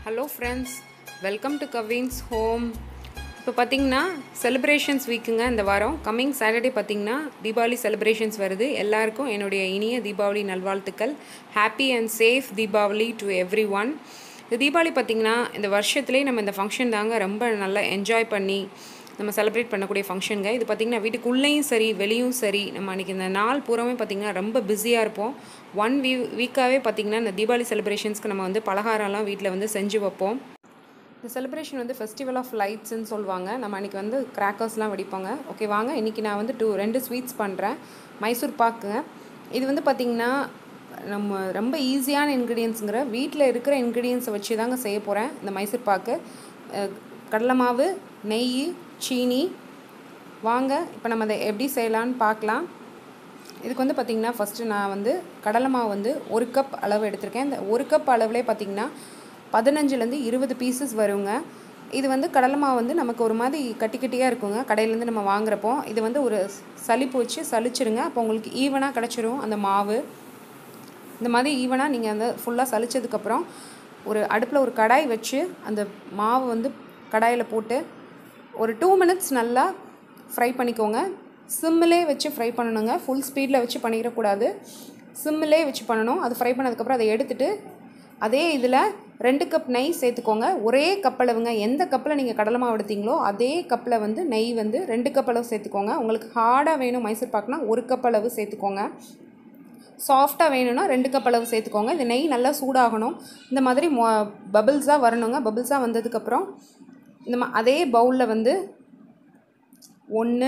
hello friends welcome to Kavin's home இப்போ பார்த்தீங்கன்னா celebrations வீக்குங்க இந்த வாரம் கம்மிங் சாட்டர்டே பார்த்தீங்கன்னா தீபாவளி செலிப்ரேஷன்ஸ் வருது எல்லாருக்கும் என்னுடைய இனிய தீபாவளி நல்வாழ்த்துக்கள் happy and safe Deepavali to everyone இந்த தீபாவளி பார்த்திங்கன்னா இந்த வருஷத்துலேயே நம்ம இந்த ஃபங்க்ஷன் தாங்க ரொம்ப நல்லா என்ஜாய் பண்ணி நம்ம செலிப்ரேட் பண்ணக்கூடிய ஃபங்க்ஷனுங்க இது பார்த்திங்கன்னா வீட்டுக்குள்ளேயும் சரி வெளியும் சரி நம்ம அன்றைக்கி இந்த நாள் பூராமே பார்த்திங்கன்னா ரொம்ப பிஸியாக இருப்போம் ஒன் வீ வீக்காகவே பார்த்திங்கன்னா இந்த தீபாவளி செலிப்ரேஷன்ஸ்க்கு நம்ம வந்து பலகாரம்லாம் வீட்டில் வந்து செஞ்சு வைப்போம் இந்த செலிப்ரேஷன் வந்து ஃபெஸ்டிவல் ஆஃப் லைட்ஸ்ன்னு சொல்லுவாங்க நம்ம அன்றைக்கி வந்து கிராக்கர்ஸ்லாம் வெடிப்பாங்க ஓகே வாங்க இன்றைக்கி நான் வந்து டூ ரெண்டு ஸ்வீட்ஸ் பண்ணுறேன் மைசூர் பாக்குங்க இது வந்து பார்த்திங்கன்னா நம்ம ரொம்ப ஈஸியான இன்க்ரீடியன்ஸுங்கிற வீட்டில் இருக்கிற இன்க்ரீடியன்ஸை வச்சு தாங்க செய்ய போகிறேன் இந்த மைசூர் பாக்கு அஹ், கடலை மாவு நெய் சீனி வாங்க இப்போ நம்ம அதை எப்படி செய்யலான்னு பார்க்கலாம் இதுக்கு வந்து பார்த்திங்கன்னா ஃபஸ்ட்டு நான் வந்து கடலை மாவு வந்து ஒரு கப் அளவு எடுத்திருக்கேன் இந்த ஒரு கப் அளவுலேயே பார்த்திங்கன்னா பதினஞ்சுலேருந்து இருபது பீசஸ் வருங்க இது வந்து கடலை மாவு வந்து நமக்கு ஒரு மாதிரி கட்டி கட்டியாக இருக்குங்க கடையிலேருந்து நம்ம வாங்குறப்போ இது வந்து ஒரு சலிப்பு வச்சு சலிச்சிருங்க அப்போ உங்களுக்கு ஈவனாக கிடச்சிரும் அந்த மாவு இந்த மாதிரி ஈவனாக நீங்கள் அந்த ஃபுல்லாக சலிச்சதுக்கப்புறம் ஒரு அடுப்பில் ஒரு கடாய் வச்சு அந்த மாவு வந்து கடாயில் போட்டு ஒரு டூ மினிட்ஸ் நல்லா ஃப்ரை பண்ணிக்கோங்க சிம்மிலே வச்சு ஃப்ரை பண்ணணுங்க ஃபுல் ஸ்பீடில் வச்சு பண்ணிடக்கூடாது சிம்மிலே வச்சு பண்ணணும் அது ஃப்ரை பண்ணதுக்கப்புறம் அதை எடுத்துட்டு அதே இதில் ரெண்டு கப் நெய் சேர்த்துக்கோங்க ஒரே கப்பளவுங்க எந்த கப்பில் நீங்கள் கடலை மாவு எடுத்தீங்களோ அதே கப்பில் வந்து நெய் வந்து ரெண்டு கப் அளவு சேர்த்துக்கோங்க உங்களுக்கு ஹார்டாக வேணும் மைசூர் பாக்குனா ஒரு கப் அளவு சேர்த்துக்கோங்க சாஃப்டாக வேணும்னா ரெண்டு கப் அளவு சேர்த்துக்கோங்க இந்த நெய் நல்லா சூடாகணும் இந்த மாதிரி மொ பபிள்ஸாக வரணுங்க பபிள்ஸாக வந்ததுக்கப்புறம் இந்த மா அதே பவுலில் வந்து ஒன்று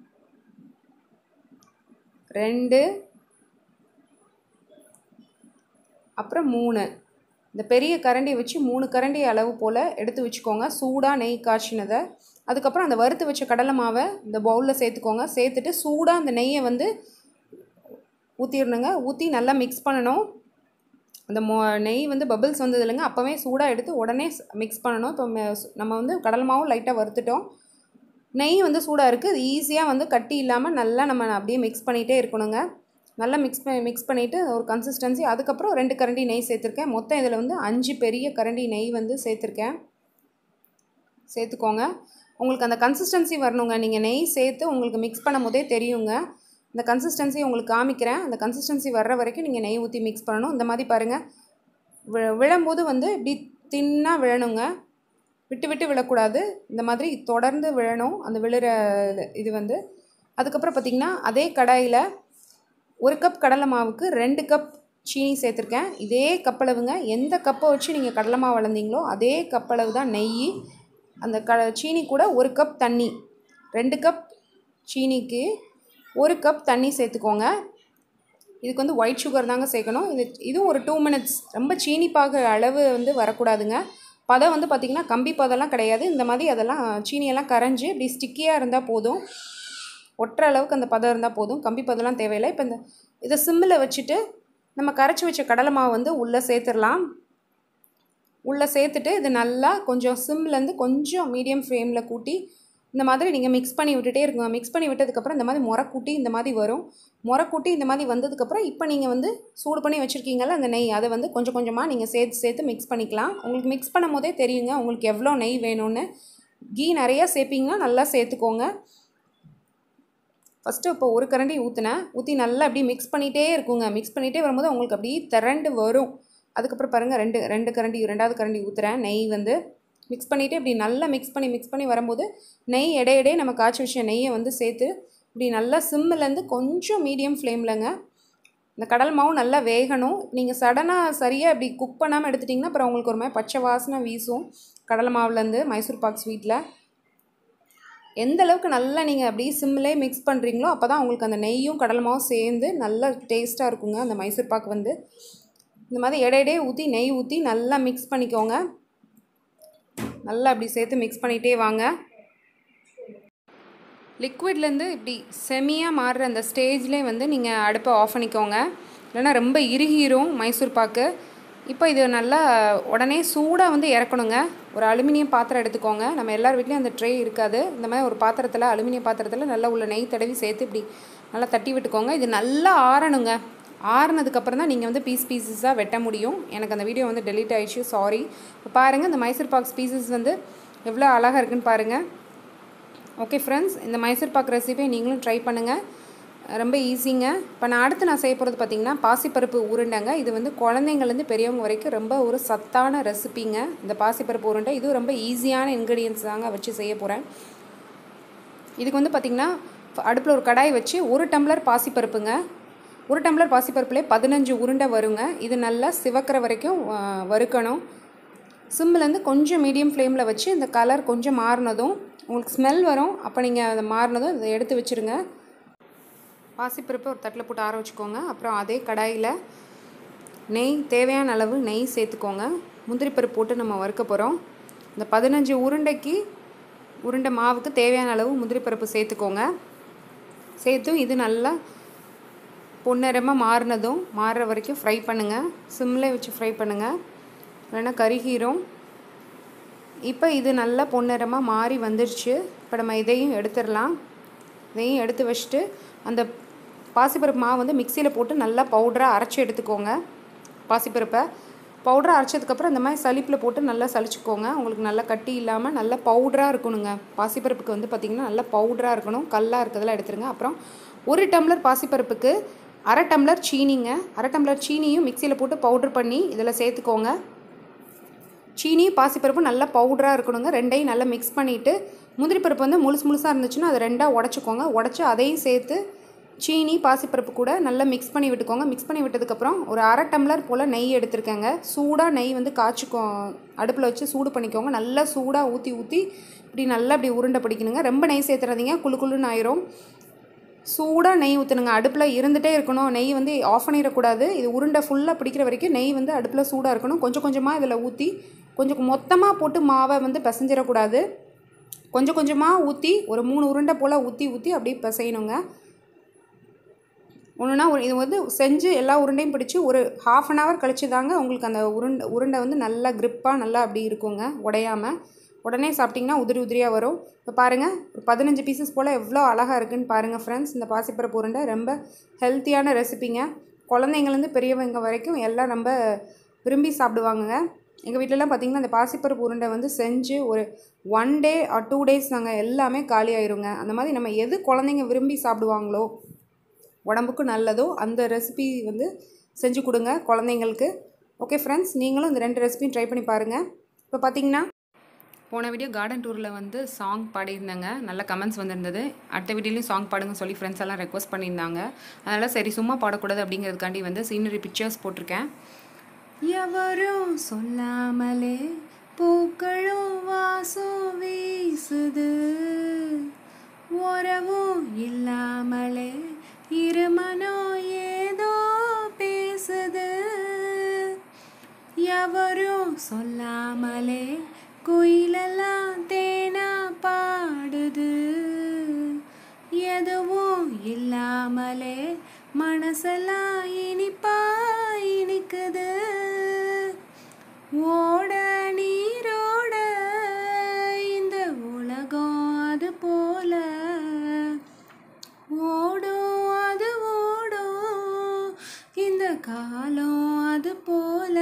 ரெண்டு அப்புறம் மூணு இந்த பெரிய கரண்டி வச்சு மூணு கரண்டி அளவு போல் எடுத்து வச்சுக்கோங்க சூடாக நெய் காய்ச்சினதை அதுக்கப்புறம் அந்த வறுத்து வச்ச கடலை மாவை இந்த பவுலில் சேர்த்துக்கோங்க சேர்த்துட்டு சூடாக அந்த நெய்யை வந்து ஊற்றிடணுங்க ஊற்றி நல்லா மிக்ஸ் பண்ணணும் அந்த மொ நெய் வந்து பபிள்ஸ் வந்தது இல்லைங்க அப்போவே சூடாக எடுத்து உடனே மிக்ஸ் பண்ணணும் இப்போ ம- நம்ம வந்து கடல் மாவும் லைட்டாக வறுத்துட்டோம் நெய் வந்து சூடாக இருக்குது இது ஈஸியாக வந்து கட்டி இல்லாமல் நல்லா நம்ம அப்படியே மிக்ஸ் பண்ணிகிட்டே இருக்கணுங்க நல்லா மிக்ஸ் பண்ணி மிக்ஸ் பண்ணிவிட்டு ஒரு கன்சிஸ்டன்சி அதுக்கப்புறம் ரெண்டு கரண்டி நெய் சேர்த்துருக்கேன் மொத்தம் இதில் வந்து அஞ்சு பெரிய கரண்டி நெய் வந்து சேர்த்துருக்கேன் சேர்த்துக்கோங்க உங்களுக்கு அந்த கன்சிஸ்டன்சி வரணுங்க நீங்கள் நெய் சேர்த்து உங்களுக்கு மிக்ஸ் பண்ணும் போதே தெரியுங்க இந்த கன்சிஸ்டன்சி உங்களுக்கு காமிக்கிறேன் அந்த கன்சிஸ்டன்சி வர்ற வரைக்கும் நீங்கள் நெய் ஊற்றி மிக்ஸ் பண்ணணும் இந்த மாதிரி பாருங்கள் வி விழும்போது வந்து இப்படி தின்னாக விழணுங்க விட்டு விட்டு விழக்கூடாது இந்த மாதிரி தொடர்ந்து விழணும் அந்த விழுற இது- இது வந்து அதுக்கப்புறம் பார்த்திங்கன்னா அதே கடாயில் ஒரு கப் கடலை மாவுக்கு ரெண்டு கப் சீனி சேர்த்துருக்கேன் இதே கப்பளவுங்க எந்த கப்பை வச்சு நீங்கள் கடலை மாவு வளர்ந்தீங்களோ அதே கப்பளவு தான் நெய் அந்த க சீனி கூட ஒரு கப் தண்ணி ரெண்டு கப் சீனிக்கு ஒரு கப் தண்ணி சேர்த்துக்கோங்க இதுக்கு வந்து ஒயிட் சுகர் தாங்க சேர்க்கணும் இது இதுவும் ஒரு டூ மினிட்ஸ் ரொம்ப சீனி பாகு அளவு வந்து வரக்கூடாதுங்க பதம் வந்து பார்த்திங்கன்னா கம்பி பதம்லாம் கிடையாது இந்த மாதிரி அதெல்லாம் சீனியெல்லாம் கரைஞ்சி இப்படி ஸ்டிக்கியாக இருந்தால் போதும் ஒட்டுற அளவுக்கு அந்த பதம் இருந்தால் போதும் கம்பி பதம்லாம் தேவையில்லை இப்போ இந்த இதை சிம்மில் வச்சுட்டு நம்ம கரைச்சி வச்ச கடலை மாவு வந்து உள்ளே சேர்த்துடலாம் உள்ளே சேர்த்துட்டு இது நல்லா கொஞ்சம் சிம்லேருந்து கொஞ்சம் மீடியம் ஃப்ளேமில் கூட்டி இந்த மாதிரி நீங்கள் மிக்ஸ் பண்ணி விட்டுட்டே இருக்குங்க மிக்ஸ் பண்ணி விட்டதுக்கப்புறம் இந்த மாதிரி முறை கூட்டி இந்த மாதிரி வரும் முறை கூட்டி இந்த மாதிரி வந்ததுக்கப்புறம் இப்போ நீங்கள் வந்து சூடு பண்ணி வச்சுருக்கீங்கல்ல அந்த நெய் அதை வந்து கொஞ்சம் கொஞ்சமாக நீங்கள் சேர்த்து சேர்த்து மிக்ஸ் பண்ணிக்கலாம் உங்களுக்கு மிக்ஸ் பண்ணும் போதே தெரியுங்க உங்களுக்கு எவ்வளோ நெய் வேணும்னு கீ நிறையா சேர்ப்பீங்கன்னா நல்லா சேர்த்துக்கோங்க ஃபஸ்ட்டு இப்போ ஒரு கரண்டி ஊற்றினேன் ஊற்றி நல்லா அப்படியே மிக்ஸ் பண்ணிகிட்டே இருக்குங்க மிக்ஸ் பண்ணிகிட்டே வரும்போது உங்களுக்கு அப்படியே திரண்டு வரும் அதுக்கப்புறம் பாருங்கள் ரெண்டு ரெண்டு கரண்டி ரெண்டாவது கரண்டி ஊற்றுறேன் நெய் வந்து மிக்ஸ் பண்ணிவிட்டு இப்படி நல்லா மிக்ஸ் பண்ணி மிக்ஸ் பண்ணி வரும்போது நெய் இடையிடையே நம்ம காய்ச்சி வச்ச நெய்யை வந்து சேர்த்து இப்படி நல்லா சிம்மிலேருந்து கொஞ்சம் மீடியம் ஃப்ளேம்லங்க இந்த கடல் மாவு நல்லா வேகணும் நீங்கள் சடனாக சரியாக இப்படி குக் பண்ணாமல் எடுத்துட்டிங்கன்னா அப்புறம் உங்களுக்கு ஒரு மாதிரி பச்சை வாசனை வீசும் கடலை மாவுலேருந்து மைசூர் பாக் ஸ்வீட்டில் எந்த அளவுக்கு நல்லா நீங்கள் அப்படியே சிம்மிலே மிக்ஸ் பண்ணுறீங்களோ அப்போ தான் உங்களுக்கு அந்த நெய்யும் கடலை மாவும் சேர்ந்து நல்லா டேஸ்ட்டாக இருக்குங்க அந்த மைசூர் பாக்கு வந்து இந்த மாதிரி இடையிடையே ஊற்றி நெய் ஊற்றி நல்லா மிக்ஸ் பண்ணிக்கோங்க நல்லா அப்படி சேர்த்து மிக்ஸ் பண்ணிகிட்டே வாங்க லிக்விட்லேருந்து இப்படி செமியாக மாறுற அந்த ஸ்டேஜ்லேயே வந்து நீங்கள் அடுப்பை ஆஃப் பண்ணிக்கோங்க இல்லைன்னா ரொம்ப இறுகிரும் மைசூர் பாக்கு இப்போ இது நல்லா உடனே சூடாக வந்து இறக்கணுங்க ஒரு அலுமினியம் பாத்திரம் எடுத்துக்கோங்க நம்ம எல்லார் வீட்லேயும் அந்த ட்ரே இருக்காது இந்த மாதிரி ஒரு பாத்திரத்தில் அலுமினியம் பாத்திரத்தில் நல்லா உள்ள நெய் தடவி சேர்த்து இப்படி நல்லா தட்டி விட்டுக்கோங்க இது நல்லா ஆறணுங்க ஆறுனதுக்கப்புறம் தான் நீங்கள் வந்து பீஸ் பீசஸாக வெட்ட முடியும் எனக்கு அந்த வீடியோ வந்து டெலீட் ஆயிடுச்சு சாரி இப்போ பாருங்கள் இந்த மைசூர் பாக்ஸ் பீசஸ் வந்து எவ்வளோ அழகாக இருக்குன்னு பாருங்கள் ஓகே ஃப்ரெண்ட்ஸ் இந்த மைசூர் பாக் ரெசிபியை நீங்களும் ட்ரை பண்ணுங்கள் ரொம்ப ஈஸிங்க இப்போ நான் அடுத்து நான் செய்ய போகிறது பார்த்திங்கன்னா பாசிப்பருப்பு உருண்டைங்க இது வந்து குழந்தைங்கள்லேருந்து பெரியவங்க வரைக்கும் ரொம்ப ஒரு சத்தான ரெசிபிங்க இந்த பாசிப்பருப்பு உருண்டை இதுவும் ரொம்ப ஈஸியான இன்க்ரீடியன்ஸ் தாங்க வச்சு செய்ய போகிறேன் இதுக்கு வந்து பார்த்திங்கன்னா அடுப்பில் ஒரு கடாய் வச்சு ஒரு டம்ளர் பாசிப்பருப்புங்க ஒரு டம்ளர் பாசிப்பருப்புலேயே பதினஞ்சு உருண்டை வருங்க இது நல்லா சிவக்கிற வரைக்கும் ஆ, வறுக்கணும் சிம்மிலேருந்து கொஞ்சம் மீடியம் ஃப்ளேமில் வச்சு இந்த கலர் கொஞ்சம் மாறினதும் உங்களுக்கு ஸ்மெல் வரும் அப்போ நீங்கள் அதை மாறினதும் இதை எடுத்து வச்சுருங்க பாசிப்பருப்பு ஒரு தட்டில் போட்டு ஆற வச்சுக்கோங்க அப்புறம் அதே கடாயில் நெய் தேவையான அளவு நெய் சேர்த்துக்கோங்க முந்திரி பருப்பு போட்டு நம்ம வறுக்க போகிறோம் இந்த பதினஞ்சு உருண்டைக்கு உருண்டை மாவுக்கு தேவையான அளவு முந்திரி பருப்பு சேர்த்துக்கோங்க சேர்த்து இது நல்லா பொன்னிறமாக மாறினதும் மாறுற வரைக்கும் ஃப்ரை பண்ணுங்கள் சிம்மில் வச்சு ஃப்ரை பண்ணுங்கள் இல்லைன்னா கருகீரும் இப்போ இது நல்லா பொன்னிறமாக மாறி வந்துருச்சு இப்போ நம்ம இதையும் எடுத்துடலாம் இதையும் எடுத்து வச்சுட்டு அந்த பாசிப்பருப்பு மாவு வந்து மிக்சியில் போட்டு நல்லா பவுடராக அரைச்சி எடுத்துக்கோங்க பாசிப்பருப்பை பவுடராக அரைச்சதுக்கப்புறம் இந்த மாதிரி சலிப்பில் போட்டு நல்லா சலிச்சுக்கோங்க உங்களுக்கு நல்லா கட்டி இல்லாமல் நல்லா பவுடராக இருக்கணுங்க பாசிப்பருப்புக்கு வந்து பார்த்திங்கன்னா நல்லா பவுடராக இருக்கணும் கல்லாக இருக்கிறதெல்லாம் எடுத்துருங்க அப்புறம் ஒரு டம்ளர் பாசிப்பருப்புக்கு அரை டம்ளர் சீனிங்க அரை டம்ளர் சீனியும் மிக்சியில் போட்டு பவுடர் பண்ணி இதில் சேர்த்துக்கோங்க சீனி பாசிப்பருப்பு நல்லா பவுடராக இருக்கணுங்க ரெண்டையும் நல்லா மிக்ஸ் பண்ணிவிட்டு முந்திரி பருப்பு வந்து முழுசு முழுசாக இருந்துச்சுன்னா அதை ரெண்டாக உடச்சிக்கோங்க உடச்சி அதையும் சேர்த்து சீனி பாசிப்பருப்பு கூட நல்லா மிக்ஸ் பண்ணி விட்டுக்கோங்க மிக்ஸ் பண்ணி விட்டதுக்கப்புறம் ஒரு அரை டம்ளர் போல் நெய் எடுத்திருக்கேங்க சூடாக நெய் வந்து காய்ச்சிக்கோ அடுப்பில் வச்சு சூடு பண்ணிக்கோங்க நல்லா சூடாக ஊற்றி ஊற்றி இப்படி நல்லா இப்படி உருண்டை பிடிக்கணுங்க ரொம்ப நெய் சேர்த்துறாதீங்க குளு குளுன்னு ஆயிரும் சூடாக நெய் ஊற்றணுங்க அடுப்பில் இருந்துகிட்டே இருக்கணும் நெய் வந்து ஆஃப் பண்ணிடக்கூடாது இது உருண்டை ஃபுல்லாக பிடிக்கிற வரைக்கும் நெய் வந்து அடுப்பில் சூடாக இருக்கணும் கொஞ்சம் கொஞ்சமாக இதில் ஊற்றி கொஞ்சம் மொத்தமாக போட்டு மாவை வந்து பிசைஞ்சிடக்கூடாது கொஞ்சம் கொஞ்சமாக ஊற்றி ஒரு மூணு உருண்டை போல் ஊற்றி ஊற்றி அப்படியே பிசையணுங்க ஒன்றுனா ஒரு இது வந்து செஞ்சு எல்லா உருண்டையும் பிடிச்சி ஒரு ஹாஃப் அன் ஹவர் கழிச்சு தாங்க உங்களுக்கு அந்த உருண்டை உருண்டை வந்து நல்லா க்ரிப்பாக நல்லா அப்படி இருக்குங்க உடையாமல் உடனே சாப்பிட்டிங்கன்னா உதிரி உதிரியாக வரும் இப்போ பாருங்கள் ஒரு பதினஞ்சு பீசஸ் போல் எவ்வளோ அழகாக இருக்குன்னு பாருங்கள் ஃப்ரெண்ட்ஸ் இந்த பாசிப்பருப்பு உருண்டை ரொம்ப ஹெல்த்தியான ரெசிபிங்க குழந்தைங்கலேருந்து பெரியவங்க வரைக்கும் எல்லாம் ரொம்ப விரும்பி சாப்பிடுவாங்கங்க எங்கள் வீட்டிலலாம் பார்த்திங்கன்னா இந்த பாசிப்பருப்பு உருண்டை வந்து செஞ்சு ஒரு one day or two days நாங்கள் எல்லாமே காலி ஆயிருங்க அந்த மாதிரி நம்ம எது குழந்தைங்க விரும்பி சாப்பிடுவாங்களோ உடம்புக்கு நல்லதோ அந்த ரெசிபி வந்து செஞ்சு கொடுங்க குழந்தைங்களுக்கு ஓகே ஃப்ரெண்ட்ஸ் நீங்களும் இந்த ரெண்டு ரெசிபியும் ட்ரை பண்ணி பாருங்கள் இப்போ பார்த்தீங்கன்னா போன வீடியோ கார்டன் டூரில் வந்து சாங் பாடியிருந்தாங்க நல்ல கமெண்ட்ஸ் வந்திருந்தது அடுத்த வீடியோலையும் சாங் பாடுங்க சொல்லி ஃப்ரெண்ட்ஸ் எல்லாம் ரெக்வஸ்ட் பண்ணியிருந்தாங்க அதனால் சரி சும்மா பாடக்கூடாது அப்படிங்கிறதுக்காண்டி வந்து சீனரி பிக்சர்ஸ் போட்டிருக்கேன் எவரும் சொல்லாமலே பூக்களும் வாசம் வீசுது உறவும் இல்லாமலே இருமனோ ஏதோ பேசுது எவரும் சொல்லாமலே குயிலெல்லாம் தேனா பாடுது எதுவும் இல்லாமலே மனசெல்லாம் இனிப்பா இனிக்குது ஓட நீரோட இந்த உலகம் அது போல ஓடும் அது ஓடும் இந்த காலம் அது போல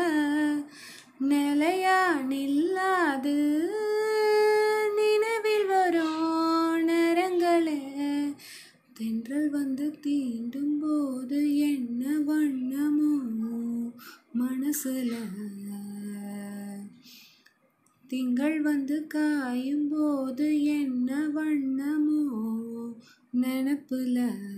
நிலையா நில்லாது நினைவில் வரும் நேரங்களே தென்றல் வந்து தீண்டும் போது என்ன வண்ணமோ மனசுல திங்கள் வந்து காயும் போது என்ன வண்ணமோ நினப்புல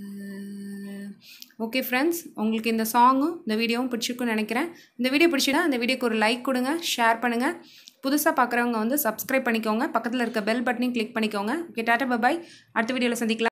ஓகே ஃப்ரெண்ட்ஸ் உங்களுக்கு இந்த சாங்கும் இந்த வீடியோவும் பிடிச்சிருக்குன்னு நினைக்கிறேன் இந்த வீடியோ பிடிச்சினா இந்த வீடியோக்கு ஒரு லைக் கொடுங்க ஷேர் பண்ணுங்கள் புதுசாக பார்க்குறவங்க வந்து சப்ஸ்கிரைப் பண்ணிக்கோங்க பக்கத்தில் இருக்க பெல் பட்டனையும் கிளிக் பண்ணிக்கோங்க ஓகே டாட்டா பாய் அடுத்த வீடியோவில் சந்திக்கலாம்